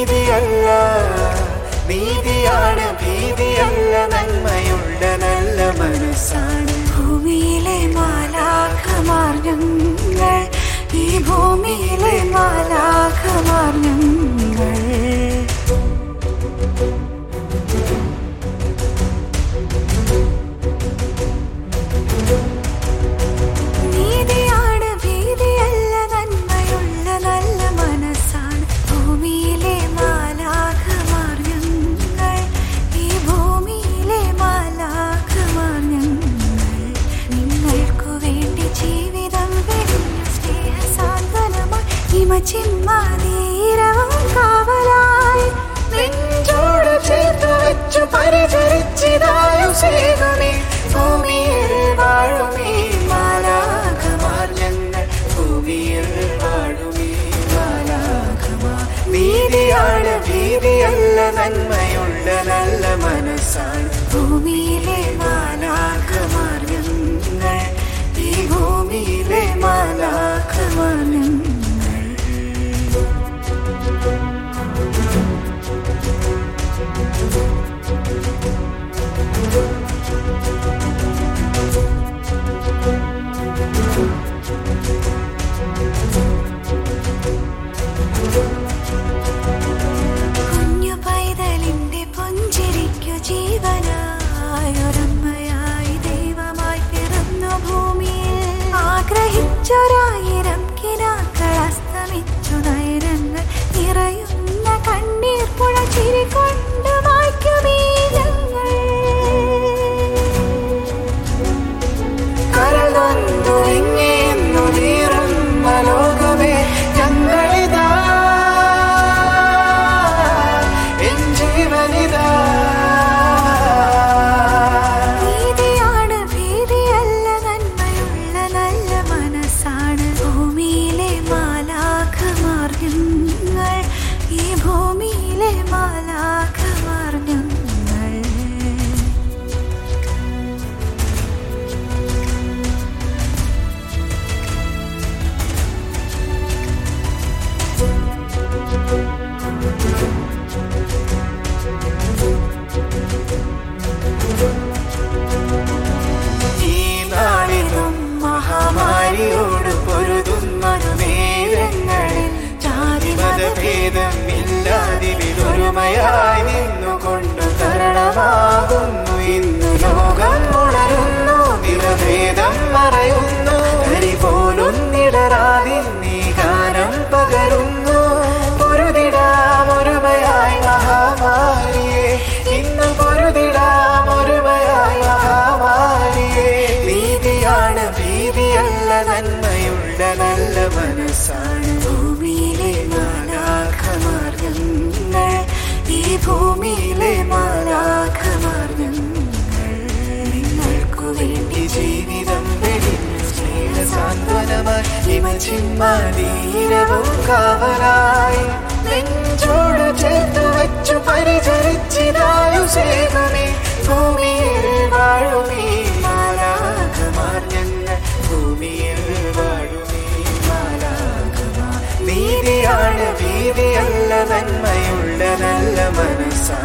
നീതിയല്ല നീതിയാണ് ഭീതിയല്ല നന്മയുള്ള നല്ല മനസ്സാണ് ഭൂമിയിലെ മാലാഖമാർ ഞങ്ങൾ ഈ ഭൂമിയിലെ മാലാഖമാർ ഞങ്ങൾ നീതിയാണ് ഭീതിയല്ല നന്മയുള്ള നല്ല മനസ്സാണ് ഭൂമിയിലെ മാലാഖമാർ ഞങ്ങൾ ഈ ഭൂമിയിലെ മാലാഖമാർ ഞങ്ങൾ നിങ്ങൾക്കു വേണ്ടി ജീവിതം വെടിഞ്ഞു സ്നേഹസാന്ത്വനമായി ഹിമചിമ്മാതീരവും കാവലായി നെഞ്ചോട് ചേർത്ത് വെച്ചു പരിചരിച്ചിതായു സേവമേ ഭൂമിയിൽ വാഴുമേ മാലാഖമാർ ഞങ്ങൾ ഭൂമിയിൽ വാഴുമേ മാലാഖമാർ നീതിയാണ് ഭീതിയല്ല നന്മയുള്ള നല്ല മനസ്സാണ് ഭൂമിയിലെ മാലാഖമാർ ഞങ്ങൾ ഈ ഭൂമിയിലെ മാലാഖമാർ ഞങ്ങൾ കുഞ്ഞു പൈതലിന്റെ പുഞ്ചിരിക്കു ജീവനായൊരമ്മയായി ദൈവമായി പിറന്നു ഭൂമിയിൽ ആഗ്രഹിച്ചൊരായിരം കിനാക്കൾ അസ്തമിച്ചു നയനങ്ങൾ നിറയുന്ന കണ്ണീർ പുഴ ചിരി കൊണ്ട് മായ്ക്കുമീ ഞങ്ങൾ കരളൊന്നു ഇങ്ങേന്നു നീറുന്ന ലോകമേ ഞങ്ങളിതാ എൻ ജീവനിതാ നീതിയാണ് ഭീതിയല്ല നന്മയുള്ള നല്ല മനസ്സാണ് ഭൂമിയിലെ മാലാഖമാർ ഞങ്ങൾ ഈ ഭൂമിയിലെ മാലാഖമാർ ഞങ്ങൾ ഈ നാളിലും മഹാമാരിയോട് പൊരുതുന്നൊരു നേരങ്ങളിൽ ജാതിമതഭേദം ഇല്ലാതിലൊരുമയായി നിന്നുകൊണ്ടു തരണമാകുന്നു ഇന്ന് ലോകം ഉണരുന്നു നിറഭേദം മറയുന്നു ഹരി പോലും നിടരാതി നീ ഗാനം പകരുന്നു പൊരുതിടാം ഒരുമയായി മഹാമാരിയെ ഇന്ന് പൊരുതിടാം ഒരുമയായി മഹാമാരിയെ നീതിയാണ് ഭീതിയല്ല നന്മയുള്ള നല്ല മനസ്സാണ് ഭൂമിയിലെ മാലാഖമാർ ഞങ്ങൾ ഈ ഭൂമിയിലെ മാലാഖമാർ ഞങ്ങൾ നിങ്ങൾക്കു വേണ്ടി ജീവിതം വെടിഞ്ഞു സ്നേഹസാന്ത്വനമായി ഹിമചിമ്മാതീരവും കാവലായി നെഞ്ചോട് ചേർത്ത് വെച്ചു പരിചരിച്ചിതായു സേവമേ ഭൂമിയിൽ വാഴുമേ മാലാഖമാർ ഞങ്ങൾ ഭൂമിയിൽ വാഴുമേ മാലാഖമാർ നീതിയാണ് ഭീതിയല്ല നന്മയുള്ള നല്ല മനസ്സാണ്